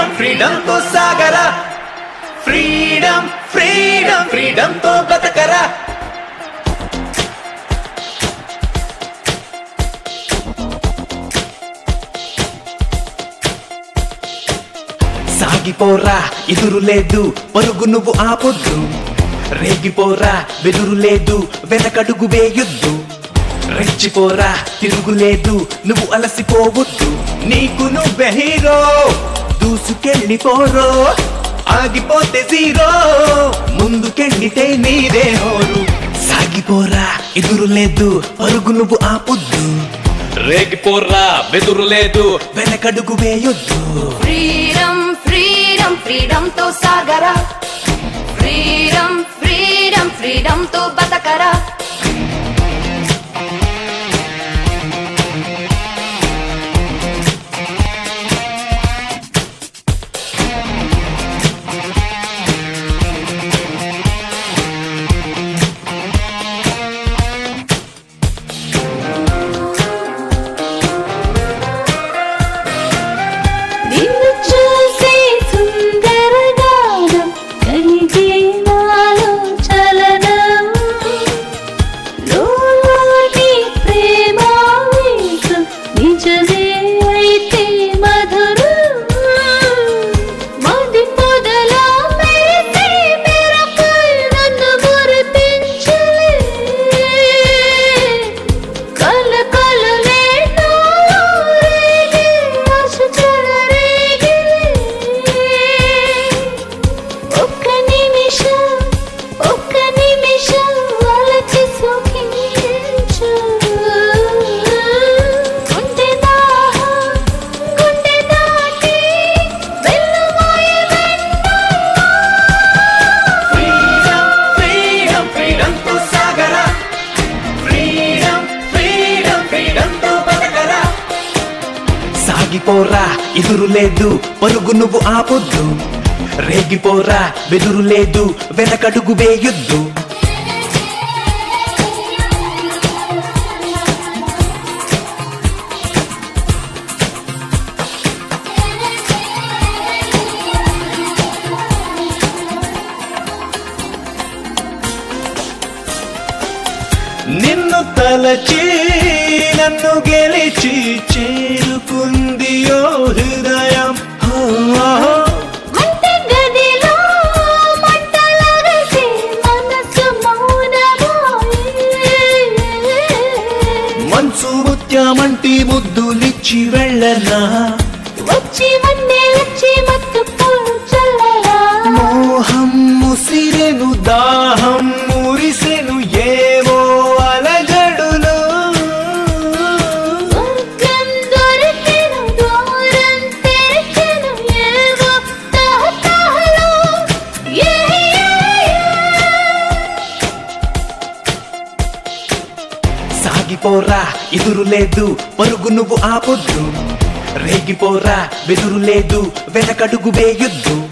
Freedom freedom తో సాగరా freedom freedom freedom తో బతకరా సాగిపోరా ఎదురు లేదు పరుగు నువ్వు ఆపొద్దు రేగిపోరా వెదురు లేదు వెనకడుగు వేయొద్దు రెచ్చిపోరా తిరుగులేదు నువ్వు అలసిపోవద్దు నీకు నువ్వే హీరో దూసుకెళ్ళిపోరో ఆగిపోతే జీరో ముందుకెళ్ళితే నీదే హోరు సాగిపోరా ఎదురు లేదు పరుగు నువ్వు ఆపొద్దు రేగిపోరా వెదురు లేదు వెనకడుగు వేయొద్దు ఫ్రీడమ్ ఫ్రీడమ్ ఫ్రీడమ్ తో సాగరా ఫ్రీడమ్ ఫ్రీడమ్ ఫ్రీడమ్ తో బతకరా నిన్ను చూసే సుందరగానం కలిగే నాలో చలనం లోలోని ప్రేమావేశం నిజమే అయితే మధురం మది పొదలా మెరిసే మెరపై నన్ను మురిపించలే కల కలలే నోరేగే ఆశ చెలరేగే ఒక్క నిమిషం ఒక్క నిమిషం అలచి సుఖించు గుండె దాహం గుండె దాటి వెళ్ళబోయే ఫ్రీడమ్ ఫ్రీడమ్ ఫ్రీడమ్ తో సాగరా ఫ్రీడమ్ ఫ్రీడమ్ ఫ్రీడమ్ తో బతకరా సాగిపోరా ఎదురు లేదు పరుగు నువ్వు ఆపొద్దు రేగిపోరా వెదురు లేదు వెనకడుగు వేయొద్దు నిన్ను తలచి నన్ను గెలిచి చేరుకుంది ఓ హృదయం హో, హో. మంట గదిలో మంటలగసి మనసు మౌనమాయే మంచు ముత్యమంటి ముద్దులిచ్చి వెళ్ళనా వచ్చి వన్నే వచ్చి మత్తు పూలు చల్లరా మోహం ముసిరెను దాహం మురిసెను ఏవో అలజడులు స్వర్గం దొరికెను దూరం తెరిచెను ఏవో తహతహలు ఏ సాగిపోరా ఎదురు లేదు పరుగు నువ్వు ఆపొద్దు రేగిపోరా వెదురు లేదు వెనకడుగు వేయొద్దు